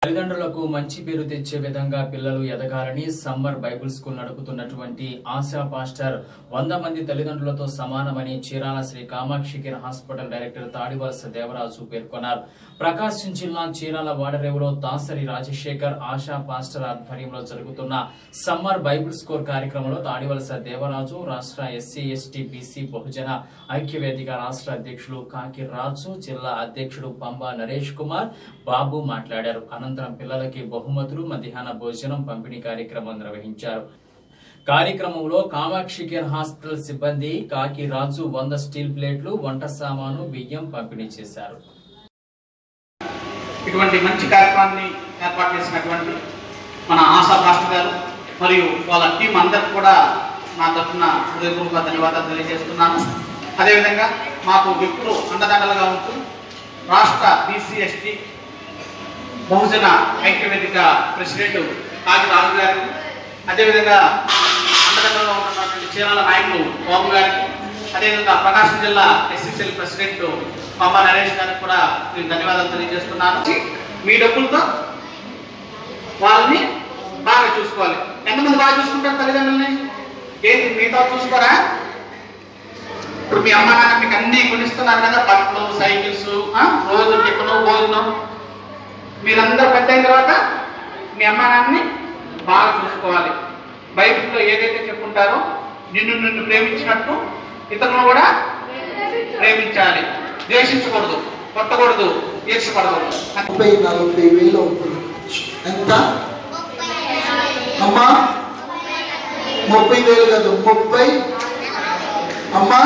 తల్లిదండ్రులకు మంచి పేరు తెచ్చే విధంగా పిల్లలు ఎదగాలని సమ్మర్ బైబుల్ స్కూల్ నడుపుతున్నటువంటి ఆశా పాస్టర్ వంద మంది తల్లిదండ్రులతో సమానమని Chirala Sri Kamakshi care hospital director Tadivalasa Devaraju పేర్కొన్నారు ప్రకాశం జిల్లా చీరాల వాడరేవులో దాసరి రాజశేఖర్ ఆశా పాస్టర్ ఆధ్వర్యంలో జరుగుతున్న సమ్మర్ బైబుల్ స్కోర్ కార్యక్రమంలో తాడివలస దేవరాజు రాష్ట్ర ఎస్సీ ఎస్టీ బీసీ బహుజన ఐక్యవేదిక రాష్ట్ర అధ్యక్షులు కాకి రాజు జిల్లా అధ్యక్షుడు పంబా నరేష్ కుమార్ బాబు మాట్లాడారు అనంతరం పిల్లలకి బహుమతులు మధ్యాహ్న భోజనం పంపిణీ కార్యక్రమం నిర్వహించారు కార్యక్రమంలో కామాక్షి కేర్ హాస్పిటల్ సిబ్బంది కాకి రాజు వంద స్టీల్ ప్లేట్లు వంట సామాను బియ్యం పంపిణీ చేశారు ఇటువంటి మంచి కార్యక్రమాన్ని ఏర్పాటు చేసినటువంటి మన ఆశా పాస్టర్ గారు మరియు వాళ్ళ టీం అందరికి కూడా నా తరఫున హృదయపూర్వక ధన్యవాదాలు తెలియజేస్తున్నాను అదేవిధంగా మాకు ఎప్పుడు అండదండలుగా ఉంటూ రాష్ట్ర బీసీ ఎస్టీ బహుజన ఐక్యవేదిక ప్రెసిడెంట్ కాకి రాజు గారికి అదేవిధంగా అండదండలుగా ఉన్నటువంటి చీరాల నాయకులు బాబు గారికి అదేవిధంగా ప్రకాశం జిల్లా ఎస్సీసీఎల్ ప్రెసిడెంట్ పంబ నరేష్ గారికి కూడా నేను ధన్యవాదాలు తెలియజేస్తున్నాను మీ డబ్బులతో వాళ్ళని బాగా చూసుకోవాలి ఎంతమంది బాగా చూసుకుంటారు తల్లిదండ్రులని ఏంటి మీతో చూసుకోరా ఇప్పుడు మీ అమ్మ నాన్న మీకు అన్ని కొనిస్తున్నారు కదా బట్టలు సైకిల్స్ ఆ, రోజు టిఫిన్ భోజనం మీరందరూ పెద్ద అయిన తర్వాత మీ అమ్మ నాన్నని బాగా చూసుకోవాలి బైబిల్లో ఏదైతే చెప్పుంటారో నిన్ను నిన్ను ప్రేమించినట్టు ఇతరులను కూడా ప్రేమించాలి ద్వేషించకూడదు కొట్టకూడదు ఈర్షపడకూడదు ముప్పై నలభై వేలు అవుతుంది ఎంత అమ్మా ముప్పై వేలు కాదు ముప్పై అమ్మా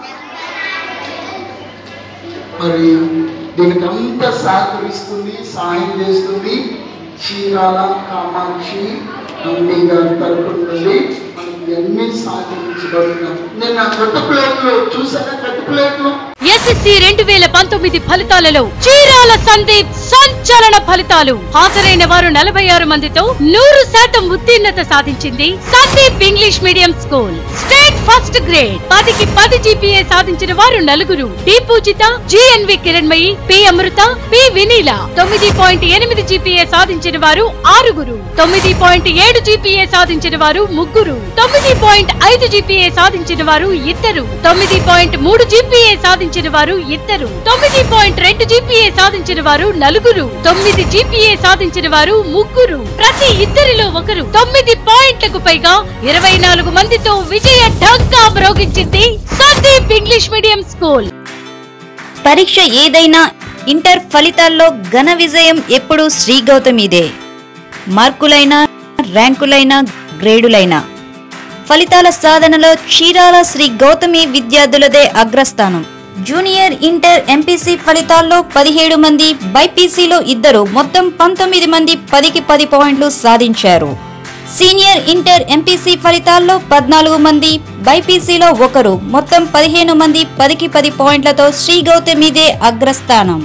మరి దీనికి అంతా సహకరిస్తుంది సహాయం చేస్తుంది చీరాల కామాక్షి అంబి గారి తరపు నుండి మనకి అన్ని సహకరించబడుతున్నాం నేను ఆ కట్టు ప్లేట్లు చూసారా కట్టు ప్లేట్లు ఎస్ఎస్సి రెండు వేల పంతొమ్మిది ఫలితాలలో చీరాల సందీప్ సంచలన ఫలితాలు హాజరైన వారు నలభై ఆరు మందితో నూరు శాతం ఉత్తీర్ణత సాధించింది Sandeep English medium school state first grade పదికి పది జీపీఏ సాధించిన వారు నలుగురు D Poojitha GNV Kiranmayi P Amrutha P Vineela తొమ్మిది పాయింట్ ఎనిమిది జీపీఏ సాధించిన వారు ఆరుగురు తొమ్మిది పాయింట్ ఏడు జీపీఏ సాధించిన వారు ముగ్గురు తొమ్మిది పాయింట్ ఐదు జీపీఏ సాధించిన వారు ఇద్దరు తొమ్మిది పాయింట్ మూడు జీపీఏ సాధించిన వారు ఇద్దరు తొమ్మిది పాయింట్ రెండు జీపీఏ సాధించిన వారు నలుగురు తొమ్మిది జీపీఏ సాధించిన వారు ముగ్గురు ప్రతి ఇద్దరిలో ఒకరు తొమ్మిది పాయింట్లకు పైగా ఇరవై నాలుగు మందితో విజయ ఢంకా మ్రోగించింది సందీప్ ఇంగ్లీష్ మీడియం స్కూల్ పరీక్ష ఏదైనా ఇంటర్ ఫలితాల్లో ఘన విజయం ఎప్పుడూ శ్రీ గౌతమిదే మార్కులైనా ర్యాంకులైనా గ్రేడులైనా ఫలితాల సాధనలో చీరాల శ్రీ గౌతమి విద్యార్థులదే అగ్రస్థానం జూనియర్ ఇంటర్ ఎంపీసీ ఫలితాల్లో పదిహేడు మంది బైపీసీలో ఇద్దరు మొత్తం పంతొమ్మిది మంది పదికి పది పాయింట్లు సాధించారు సీనియర్ ఇంటర్ ఎంపీసీ ఫలితాల్లో పద్నాలుగు మంది బైపీసీలో ఒకరు మొత్తం పదిహేను మంది పదికి పది పాయింట్లతో శ్రీ గౌతమిదే అగ్రస్థానం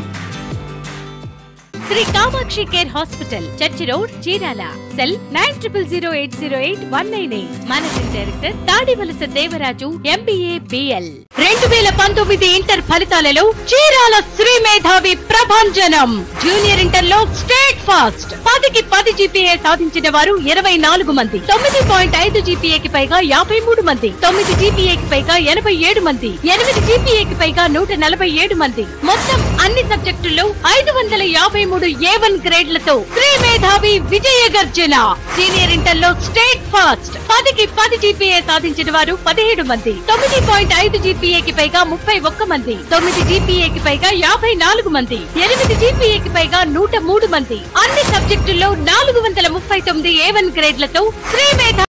Sri Kamakshi care hospital church road Chirala cell nine triple zero eight zero eight one nine eight managing director Tadivalasa Devaraju MBA BL రెండు వేల పంతొమ్మిది ఇంటర్ ఫలితాలలో చీరాల శ్రీ మేధావి ప్రభంజనం జూనియర్ ఇంటర్ లో స్టేట్ ఫాస్ట్ పదికి పది జీపీఏ సాధించిన వారు ఇరవై నాలుగు మంది తొమ్మిది పాయింట్ ఐదు జీపీఏకి పైగా యాభై మూడు మంది తొమ్మిది జీపీఏకి పైగా ఎనభై ఏడు మంది ఎనిమిది జీపీఏకి పైగా నూట నలభై ఏడు మంది మొత్తం అన్ని సబ్జెక్టుల్లో ఐదు వందల యాభై మూడు ఏ వన్ గ్రేడ్లతో శ్రీ మేధావి విజయ గర్జన సీనియర్ ఇంటర్ లో స్టేట్ ఫాస్ట్ పదికి పది జీపీఏ సాధించిన వారు పదిహేడు మంది తొమ్మిది పాయింట్ ఐదు జీపీఏకి పైగా ముప్పై ఒక్క మంది తొమ్మిది జీపీఏకి పైగా యాభై నాలుగు మంది ఎనిమిది జీపీఏకి పైగా నూట మూడు మంది అన్ని సబ్జెక్టుల్లో నాలుగు వందల ముప్పై తొమ్మిది ఏ వన్ గ్రేడ్లతో శ్రీ మేధా